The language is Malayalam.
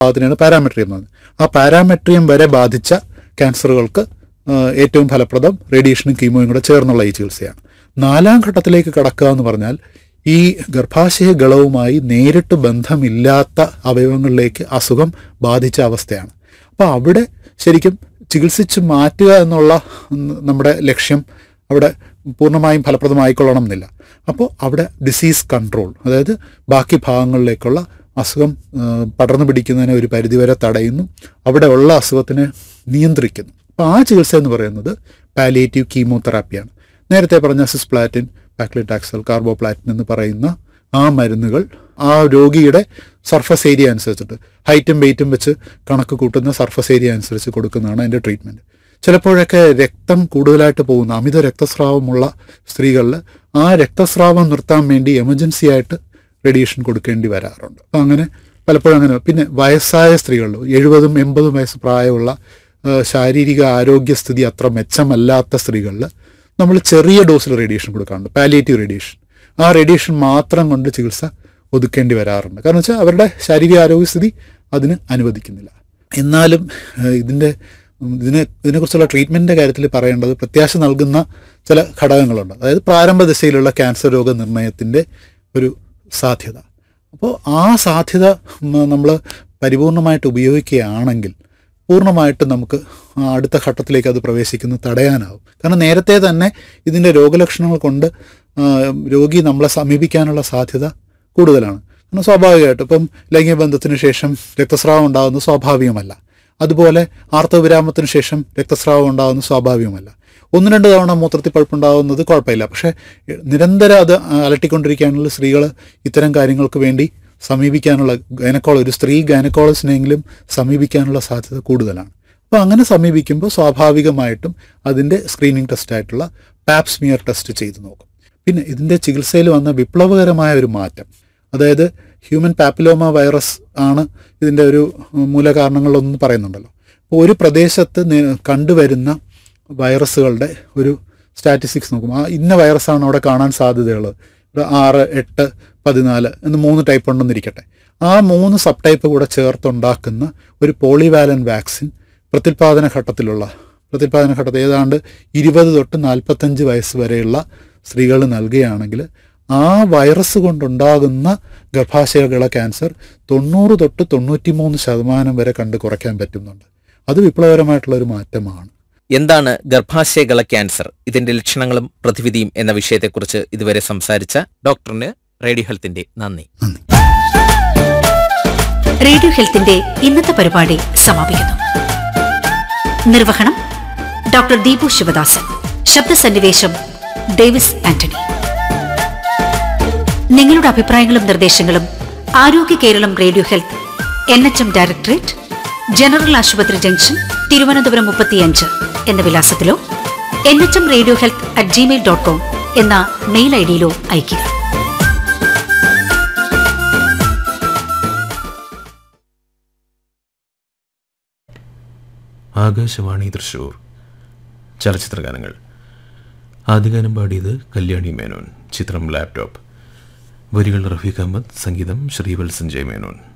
അതിനാണ് പാരാമെട്രിയം എന്ന് പറയുന്നത് ആ പാരാമെട്രിയം വരെ ബാധിച്ച ക്യാൻസറുകൾക്ക് ആ, ഏറ്റവും ഫലപ്രദം റേഡിയേഷനും കീമോയും കൂടെ ചേർന്നുള്ള ഈ ചികിത്സയാണ് നാലാം ഘട്ടത്തിലേക്ക് കടക്കുക എന്ന് പറഞ്ഞാൽ ഈ ഗർഭാശയ ഗളവുമായി നേരിട്ട് ബന്ധമില്ലാത്ത അവയവങ്ങളിലേക്ക് അസുഖം ബാധിച്ച അവസ്ഥയാണ് അപ്പോൾ അവിടെ ശരിക്കും ചികിത്സിച്ച് മാറ്റുക എന്നുള്ള ഉം, നമ്മുടെ ലക്ഷ്യം അവിടെ പൂർണ്ണമായും ഫലപ്രദമായിക്കൊള്ളണം എന്നില്ല അപ്പോൾ അവിടെ ഡിസീസ് കൺട്രോൾ അതായത് ബാക്കി ഭാഗങ്ങളിലേക്കുള്ള അസുഖം ആ, പടർന്നു പിടിക്കുന്നതിനെ ഒരു പരിധിവരെ തടയുന്നു അവിടെ ഉള്ള അസുഖത്തിനെ നിയന്ത്രിക്കുന്നു അപ്പോൾ ആ ചികിത്സ എന്ന് പറയുന്നത് പാലിയേറ്റീവ് കീമോതെറാപ്പിയാണ് നേരത്തെ പറഞ്ഞ സിസ്പ്ലാറ്റിൻ പാക്ലിറ്റാക്സൽ കാർബോപ്ലാറ്റിൻ എന്ന് പറയുന്ന ആ മരുന്നുകൾ ആ രോഗിയുടെ സർഫസ് ഏരിയ അനുസരിച്ചിട്ട് ഹൈറ്റും വെയിറ്റും വെച്ച് കണക്ക് കൂട്ടുന്ന സർഫസ് ഏരിയ അനുസരിച്ച് കൊടുക്കുന്നതാണ് അതിൻ്റെ ട്രീറ്റ്മെൻറ്റ് ചിലപ്പോഴൊക്കെ രക്തം കൂടുതലായിട്ട് പോകുന്ന അമിത രക്തസ്രാവമുള്ള സ്ത്രീകളിൽ ആ രക്തസ്രാവം നിർത്താൻ വേണ്ടി എമർജൻസി ആയിട്ട് റേഡിയേഷൻ കൊടുക്കേണ്ടി വരാറുണ്ട് അപ്പം അങ്ങനെ പലപ്പോഴും അങ്ങനെ പിന്നെ വയസ്സായ സ്ത്രീകളിൽ എഴുപതും എൺപതും വയസ്സ് പ്രായമുള്ള ആ, ശാരീരിക ആരോഗ്യസ്ഥിതി അത്ര മെച്ചമല്ലാത്ത സ്ത്രീകളിൽ നമ്മൾ ചെറിയ ഡോസിൽ റേഡിയേഷൻ കൊടുക്കാറുണ്ട് പാലിയേറ്റീവ് റേഡിയേഷൻ ആ റേഡിയേഷൻ മാത്രം കൊണ്ട് ചികിത്സ ഒതുക്കേണ്ടി വരാറുണ്ട് കാരണം വെച്ചാൽ അവരുടെ ശാരീരിക ആരോഗ്യസ്ഥിതി അതിന് അനുവദിക്കുന്നില്ല എന്നാലും ഏഹ്, ഇതിൻ്റെ ഉം, ഇതിനെ ഇതിനെക്കുറിച്ചുള്ള ട്രീറ്റ്മെൻറ്റിൻ്റെ കാര്യത്തിൽ പറയേണ്ടത് പ്രത്യാശ നൽകുന്ന ചില ഘടകങ്ങളുണ്ട് അതായത് പ്രാരംഭ ദശയിലുള്ള ക്യാൻസർ രോഗ നിർണയത്തിൻ്റെ ഒരു സാധ്യത അപ്പോൾ ആ സാധ്യത നമ്മൾ പരിപൂർണമായിട്ട് ഉപയോഗിക്കുകയാണെങ്കിൽ പൂർണ്ണമായിട്ട് നമുക്ക് ആ അടുത്ത ഘട്ടത്തിലേക്ക് അത് പ്രവേശിക്കുന്നത് തടയാനാവും കാരണം നേരത്തെ തന്നെ ഇതിൻ്റെ രോഗലക്ഷണങ്ങൾ കൊണ്ട് ആ, രോഗി നമ്മളെ സമീപിക്കാനുള്ള സാധ്യത കൂടുതലാണ് കാരണം സ്വാഭാവികമായിട്ട് ഇപ്പം ലൈംഗിക ബന്ധത്തിന് ശേഷം രക്തസ്രാവം ഉണ്ടാകുന്നത് സ്വാഭാവികമല്ല അതുപോലെ ആർത്തവവിരാമത്തിന് ശേഷം രക്തസ്രാവം ഉണ്ടാകുന്നത് സ്വാഭാവികമല്ല ഒന്ന് രണ്ട് തവണ മൂത്രത്തിൽ പഴുപ്പുണ്ടാകുന്നത് കുഴപ്പമില്ല പക്ഷേ നിരന്തരം അത് അലട്ടിക്കൊണ്ടിരിക്കാനുള്ള സ്ത്രീകൾ ഇത്തരം കാര്യങ്ങൾക്ക് വേണ്ടി സമീപിക്കാനുള്ള ഗൈനക്കോള ഒരു സ്ത്രീ ഗൈനക്കോളജിനെങ്കിലും സമീപിക്കാനുള്ള സാധ്യത കൂടുതലാണ് അപ്പോൾ അങ്ങനെ സമീപിക്കുമ്പോൾ സ്വാഭാവികമായിട്ടും അതിൻ്റെ സ്ക്രീനിങ് ടെസ്റ്റായിട്ടുള്ള പാപ്സ്മിയർ ടെസ്റ്റ് ചെയ്ത് നോക്കും പിന്നെ ഇതിൻ്റെ ചികിത്സയിൽ വന്ന വിപ്ലവകരമായ ഒരു മാറ്റം അതായത് ഹ്യൂമൻ പാപ്പിലോമ വൈറസ് ആണ് ഇതിൻ്റെ ഒരു ഉം, മൂലകാരണങ്ങളൊന്നും പറയുന്നുണ്ടല്ലോ അപ്പോൾ ഒരു പ്രദേശത്ത് നി- കണ്ടുവരുന്ന വൈറസുകളുടെ ഒരു സ്റ്റാറ്റിസ്റ്റിക്സ് നോക്കും ആ ഇന്ന വൈറസാണ് അവിടെ കാണാൻ സാധ്യതയുള്ളത് ഇവിടെ ആറ് എട്ട് പതിനാല് എന്ന് മൂന്ന് ടൈപ്പ് ഉണ്ടെന്നിരിക്കട്ടെ ആ മൂന്ന് സബ് ടൈപ്പ് കൂടെ ചേർത്തുണ്ടാക്കുന്ന ഒരു പോളിവാലൻ വാക്സിൻ പ്രത്യുൽപാദന ഘട്ടത്തിലുള്ള പ്രത്യുൽപാദന ഘട്ടത്തിൽ ഏതാണ്ട് ഇരുപത് തൊട്ട് നാൽപ്പത്തഞ്ച് വയസ്സ് വരെയുള്ള സ്ത്രീകൾ നൽകുകയാണെങ്കിൽ ആ വൈറസ് കൊണ്ടുണ്ടാകുന്ന ഗർഭാശയകള ക്യാൻസർ തൊണ്ണൂറ് തൊട്ട് തൊണ്ണൂറ്റിമൂന്ന് ശതമാനം വരെ കണ്ട് കുറയ്ക്കാൻ പറ്റുന്നുണ്ട് അത് വിപ്ലവകരമായിട്ടുള്ള ഒരു മാറ്റമാണ് എന്താണ് ഗർഭാശയകള ക്യാൻസർ ഇതിന്റെ ലക്ഷണങ്ങളും പ്രതിവിധിയും എന്ന വിഷയത്തെക്കുറിച്ച് ഇതുവരെ സംസാരിച്ച ഡോക്ടറിന് റേഡിയോ ഹെൽത്തിന്റെ നന്ദി റേഡിയോ ഹെൽത്തിന്റെ ഇന്നത്തെ പരിപാടി സമാപിക്കുന്നു നിർവഹണം ഡോക്ടർ ദീപു ശിവദാസൻ ശബ്ദസന്നിവേശം ഡേവിസ് ആന്റണി നിങ്ങളുടെ അഭിപ്രായങ്ങളും നിർദ്ദേശങ്ങളും Arogya Keralam radio health N H M directorate general ആശുപത്രി ജംഗ്ഷൻ തിരുവനന്തപുരം മുപ്പത്തിയഞ്ച് എന്ന വിലാസത്തിലോ N H M radio health at gmail dot com എന്ന മെയിൽ ഐ ഡിയിലോ അയയ്ക്കുക ആകാശവാണി തൃശൂർ ചലച്ചിത്രഗാനങ്ങൾ ആദ്യഗാനം പാടിയത് കല്യാണി മേനോൻ ചിത്രം ലാപ്ടോപ്പ് വരികൾ റഫീഖ് അഹമ്മദ് സംഗീതം ശ്രീവത്സൻ ജയ മേനോൻ